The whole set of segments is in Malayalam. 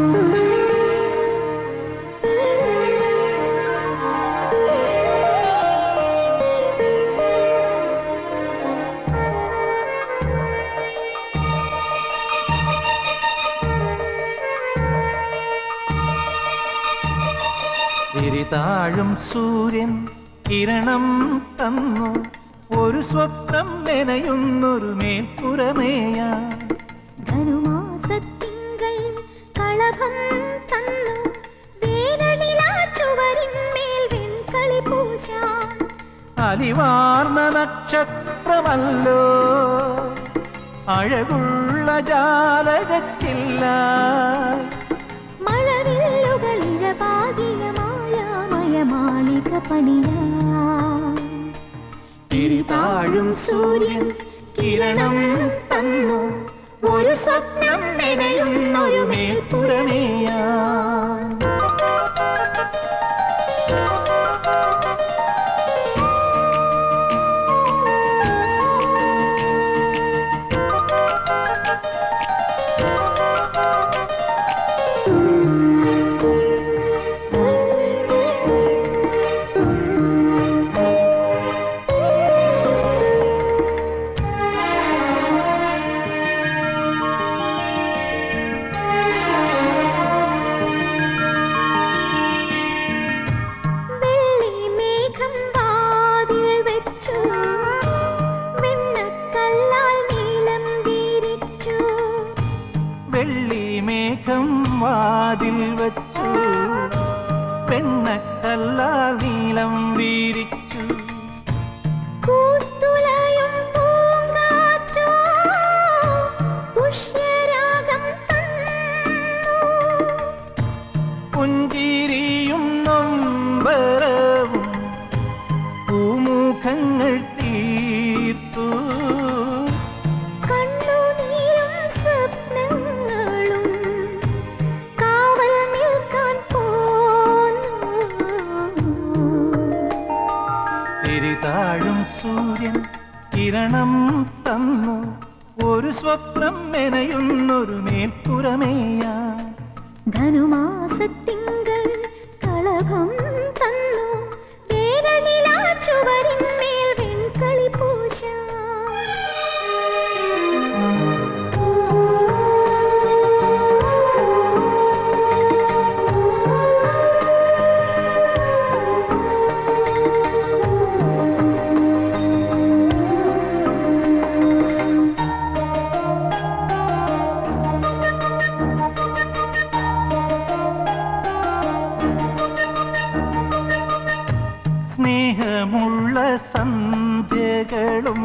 തിരിതാഴും സൂര്യൻ കിരണം തന്നു ഒരു സ്വപ്നം നനയുന്നൊരു മേൽപ്പുറമേയാ ധനുമാസത്തിങ്കൾ കളഭം തന്നു വേനലിലാ ചുവരിന്മേൽ വെൺകളി പൂശാൻ അലിവാർന്ന നക്ഷത്രമല്ലോ അഴകുള്ള ജാലകച്ചില്ല മഴവില്ലുകൾ ഇഴപാകിയ മായാമയ മാളിക പണിയാൻ തിരിതാഴും സൂര്യൻ കിരണം തന്നു ഒരു സ്വപ്നം നനയുന്നൊരു മേൽപ്പുറമേയാ വെള്ളി മേഘം വാതിൽ വെച്ചു വെണ്ണക്കല്ലാൽ നീലം വീരിച്ചു വെള്ളി മേഘം വാതിൽ വച്ചു പെണ്ണക്കല്ലാൽ നീലം വീരിച്ചു കൂത്തുലയും പൂങ്കാറ്റോ പുഷ്യരാഗം തന്നു പുഞ്ചിരിയും നൊമ്പരവും പൂമുഖങ്ങൾ തീർത്തു കണ്ണുനീരും സ്വപ്നങ്ങളും കാവൽ നിൽക്കാൻ പോന്നു തിരിതാഴും സൂര്യൻ കിരണം തന്നു ഒരു സ്വപ്നം മെനയുന്നൊരു മേൽപ്പുറമേയാ ധനുമാസത്തിങ്കൾ കളഭം തന്നു വേനലിലാ ചുവരിന്മേൽ വെൺകളി സ്നേഹമുള്ള സന്ധ്യകളും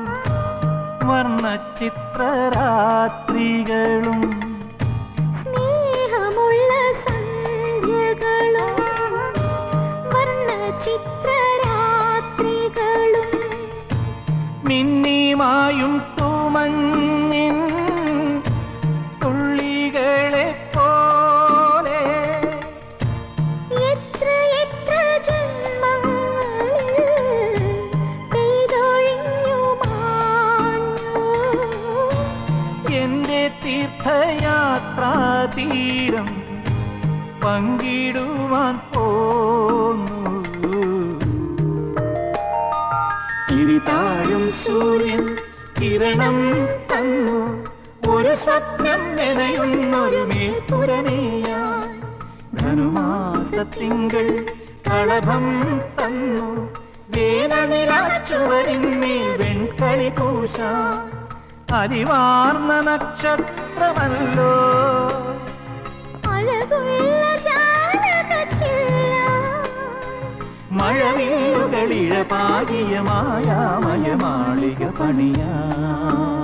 വർണ്ണചിത്രരാത്രികളും സ്നേഹമുള്ള സന്ധ്യകളും വർണ്ണചിത്രരാത്രികളും മിന്നിമായും തൂമഞ്ഞിൻ തുള്ളികളെ പോലെ എത്ര എത്ര ജന്മങ്ങളിൽ പെയ്തൊഴിഞ്ഞു മാഞ്ഞു എന്റെ തീർത്ഥയാത്രാതീരം പങ്കിടുവാൻ പോന്നു തിരിതാഴും സൂര്യൻ കിരണം തന്നു ഒരു സ്വപ്നം നനയുന്നൊരു മേൽപ്പുറമേയാൻ ധനുമാസത്തിങ്കൾ കളഭം തന്നു വേനനിലാച്ചുവരിന്മേൽ വെൺകളി പൂശ അരിവാർന്ന നക്ഷത്രമല്ലോ അഴകുള്ള ജാലകച്ചില്ല മഴവില്ലുകളിഴ പാകിയ മായാമയ മാളിക പണിയാ